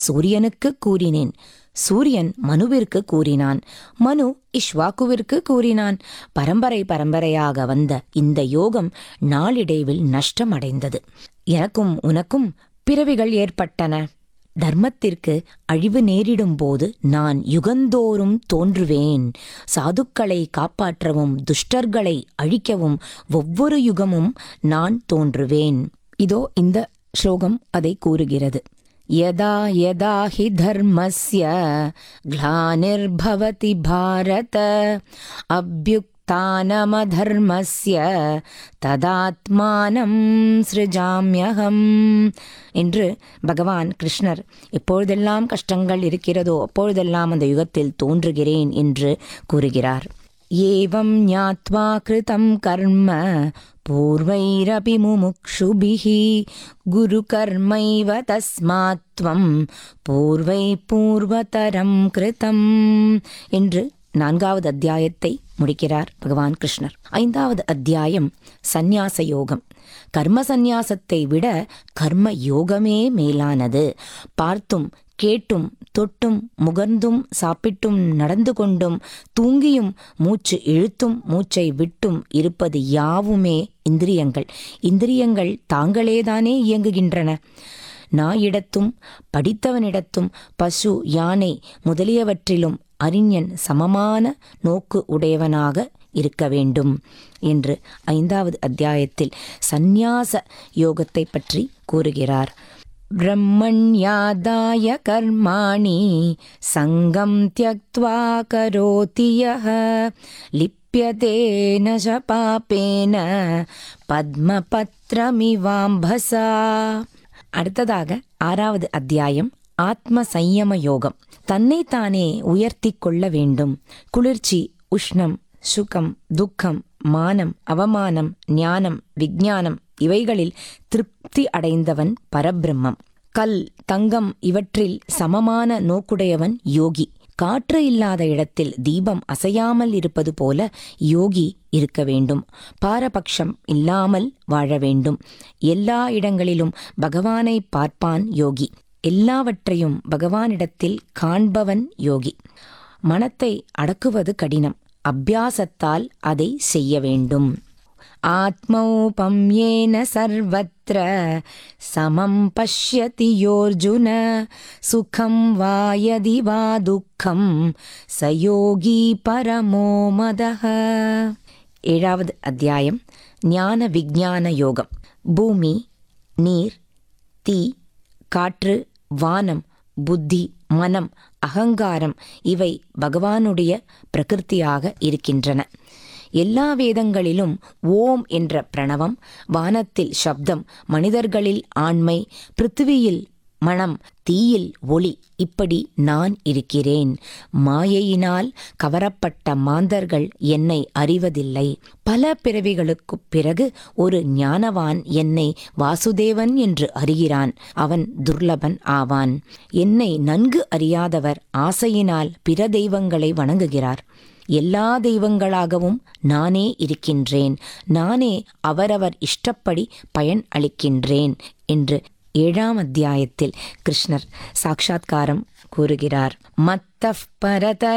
சூரியனுக்கு கூறினேன் சூரியன் மனுவிற்கு கூறினான் மனு இஷ்வாக்குவிற்கு கூறினான் பரம்பரை பரம்பரையாக வந்த இந்த யோகம் நாளிடைவில் நஷ்டமடைந்தது எனக்கும் உனக்கும் பிறவிகள் ஏற்பட்டன தர்மத்திற்கு அழிவு நேரிடும் போது நான் யுகந்தோறும் தோன்றுவேன் சாதுக்களை காப்பாற்றவும் துஷ்டர்களை அழிக்கவும் ஒவ்வொரு யுகமும் நான் தோன்றுவேன் இதோ இந்த ஸ்லோகம் அதை கூறுகிறது यदा यदा हि धर्मस्य ग्लानिर्भवति भारत अभ्युक्तानमधर्मस्य ததாத்மானம் சிருஜாமியகம் என்று பகவான் கிருஷ்ணர் எப்பொழுதெல்லாம் கஷ்டங்கள் இருக்கிறதோ அப்பொழுதெல்லாம் அந்த யுகத்தில் தோன்றுகிறேன் என்று கூறுகிறார் ஏவம் ஞாத்வா கிருதம் கர்ம பூர்வைரபி முமுக்ஷுபிः குருகர்மைவ தஸ்மாத் त्वம் பூர்வை பூர்வதரம் கிருதம் என்று நான்காவது அத்தியாயத்தை முடிக்கிறார் பகவான் கிருஷ்ணர் ஐந்தாவது அத்தியாயம் சந்நியாச யோகம் கர்ம சந்நியாசத்தை விட கர்ம யோகமே மேலானது பார்த்தும் கேட்டும் தொட்டும் முகர்ந்தும் சாப்பிட்டும் நடந்து கொண்டும் தூங்கியும் மூச்சு இழுத்தும் மூச்சை விட்டும் இருப்பது யாவுமே இந்திரியங்கள் இந்திரியங்கள் தாங்களேதானே இயங்குகின்றன நாயிடத்தும் படித்தவனிடத்தும் பசு யானை முதலியவற்றிலும் அறிஞன் சமமான நோக்கு உடையவனாக இருக்க வேண்டும் என்று ஐந்தாவது அத்தியாயத்தில் சந்நியாச யோகத்தை பற்றி கூறுகிறார் ब्रह्मण्यादाय कर्माणि सङ्गं त्यक्त्वा करोति यः लिप्यते न च पापेन பத்மபத்ரமிவாம்பசா அடுத்ததாக ஆறாவது அத்தியாயம் ஆத்ம சையம யோகம் தன்னைத்தானே உயர்த்தி கொள்ள வேண்டும் குளிர்ச்சி உஷ்ணம் சுகம் துக்கம் மானம் அவமானம் ஞானம் விஞ்ஞானம் இவைகளில் திருப்தி அடைந்தவன் பரபிரம்மம் கல் தங்கம் இவற்றில் சமமான நோக்குடையவன் யோகி காற்று இல்லாத இடத்தில் தீபம் அசையாமல் இருப்பது போல யோகி இருக்க வேண்டும் பாரபட்சம் இல்லாமல் வாழ வேண்டும் எல்லா இடங்களிலும் பகவானை பார்ப்பான் யோகி எல்லாவற்றையும் பகவானிடத்தில் காண்பவன் யோகி மனத்தை அடக்குவது கடினம் அபியாசத்தால் அதை செய்ய வேண்டும் आत्मौपम्येन सर्वत्र समं पश्यति योऽर्जुन सुखं वा यदि वा दुःखं स योगी परमो मदः ஏழாவது அத்தியாயம் ஞான விஞ்ஞான யோகம் பூமி நீர் தீ காற்று வானம் புத்தி மனம் அகங்காரம் இவை பகவானுடைய பிரகிருத்தியாக இருக்கின்றன எல்லா வேதங்களிலும் ஓம் என்ற பிரணவம் வானத்தில் சப்தம் மனிதர்களில் ஆண்மை பிருத்திவியில் மனம் தீயில் ஒளி இப்படி நான் இருக்கிறேன் மாயையினால் கவரப்பட்ட மாந்தர்கள் என்னை அறிவதில்லை பல பிறவிகளுக்குப் பிறகு ஒரு ஞானவான் என்னை வாசுதேவன் என்று அறிகிறான் அவன் துர்லபன் ஆவான் என்னை நன்கு அறியாதவர் ஆசையினால் பிற தெய்வங்களை வணங்குகிறார் எல்லா தெய்வங்களாகவும் நானே இருக்கின்றேன் நானே அவரவர் இஷ்டப்படி பயன் அளிக்கின்றேன் என்று ஏழாம் அத்தியாயத்தில் கிருஷ்ணர் சாட்சாத்காரம் கூறுகிறார் மத்த பரதர